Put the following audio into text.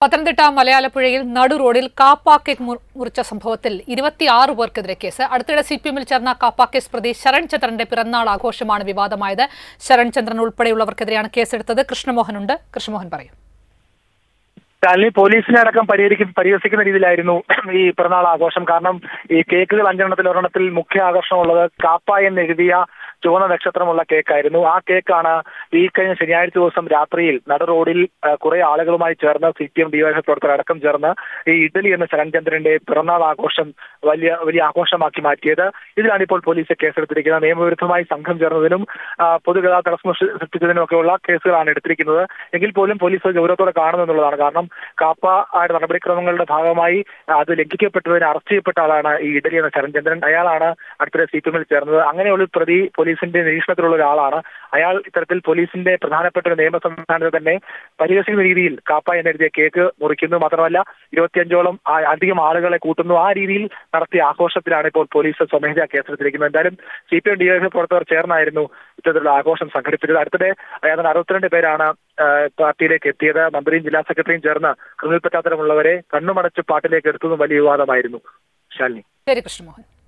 പത്തനംതിട്ട മലയാലപ്പുഴയിൽ നടു റോഡിൽ കാപ്പ കേക്ക് മുറി- മുറിച്ച സംഭവത്തിൽ ഇരുപത്തിയാറ് പേർക്കെതിരെ കേസ് അടുത്തിടെ സി പി എമ്മിൽ ചേർന്ന കാപ്പ കേസ് പ്രതി ശരൺ ചന്ദ്രന്റെ പിറന്നാൾ ആഘോഷമാണ് വിവാദമായത് ശരൺ ചന്ദ്രൻ ഉൾപ്പെടെയുള്ളവർക്കെതിരെയാണ് കേസെടുത്തത് കൃഷ്ണമോഹനുണ്ട് കൃഷ്ണമോഹൻ പറയും ശാലിനി പോലീസിനെ അടക്കം പരിഹരിക്കും പരിഹസിക്കുന്ന രീതിയിലായിരുന്നു ഈ പിറന്നാൾ ആഘോഷം കാരണം ഈ കേക്കുകൾ അഞ്ചെണ്ണത്തിൽ ഒരെണ്ണത്തിൽ മുഖ്യ ആകർഷണമുള്ളത് കാപ്പ എന്ന് എഴുതിയ ചുവന്ന നക്ഷത്രമുള്ള കേക്കായിരുന്നു ആ കേക്കാണ് ഈ കഴിഞ്ഞ ശനിയാഴ്ച ദിവസം രാത്രിയിൽ നട റോഡിൽ ആ, കുറെ ആളുകളുമായി ചേർന്ന് സി പി എം ഡിവൈഎഫ് പ്രവർത്തകർ അടക്കം ചേർന്ന് ഈ ഇഡലി എന്ന ശരൺചന്ദ്രന്റെ പിറന്നാൾ ആഘോഷം വലിയ വലിയ ആഘോഷമാക്കി മാറ്റിയത് ഇതിലാണ് ഇപ്പോൾ പോലീസ് കേസെടുത്തിരിക്കുന്നത് നിയമവിരുദ്ധമായി സംഘം ചേർന്നതിനും ആ, പൊതുഗതാഗത തടസ്സം സൃഷ്ടി- സൃഷ്ടിച്ചതിനും ഒക്കെയുള്ള കേസുകളാണ് എടുത്തിരിക്കുന്നത് എങ്കിൽ പോലും പോലീസ് അത് ഗൗരവത്തോടെ കാണുന്നു എന്നുള്ളതാണ് കാരണം കാപ്പ ആയുടെ നടപടിക്രമങ്ങളുടെ ഭാഗമായി അത് ലംഘിക്കപ്പെട്ടതിന് അറസ്റ്റ് ചെയ്യപ്പെട്ട ആളാണ് ഈ ഇഡലി എന്ന ശരൺചന്ദ്രൻ അയാളാണ് അടുത്തിടെ സി പി എമ്മിൽ ചേർന്നത് അങ്ങനെയുള്ള ഒരു പ്രതി പോലീസിന്റെ നിരീക്ഷണത്തിലുള്ള ഒരാളാണ് അയാൾ ഇത്തരത്തിൽ പോലീസിന്റെ പ്രധാനപ്പെട്ട ഒരു നിയമ സംവിധാനത്തെ തന്നെ പരിഹസിക്കുന്ന രീതിയിൽ കാപ്പ എന്നെഴുതിയ കേക്ക് മുറിക്കുന്നു മാത്രമല്ല ഇരുപത്തിയഞ്ചോളം ആ- അധികം ആളുകളെ കൂട്ടുന്നു ആ രീതിയിൽ നടത്തിയ ആഘോഷത്തിലാണ് ഇപ്പോൾ പോലീസ് സ്വമേധയാ കേസെടുത്തിരിക്കുന്നത് എന്തായാലും സി പി എം ഡിവൈഎഫ് പ്രവർത്തകർ ചേർന്നായിരുന്നു ഇത്തരത്തിലുള്ള ആഘോഷം സംഘടിപ്പിച്ചത് അടുത്തിടെ ഏതാണ്ട് അറുപത്തിരണ്ട് പേരാണ് ആ, പാർട്ടിയിലേക്ക് എത്തിയത് മന്ത്രിയും ജില്ലാ സെക്രട്ടറിയും ചേർന്ന് ക്രിമിനൽ പശ്ചാത്തലമുള്ളവരെ കണ്ണുമടച്ച് പാട്ടിലേക്ക് എടുത്തതും വലിയ വിവാദമായിരുന്നു ശാലിനി ശരി കൃഷ്ണമോഹൻ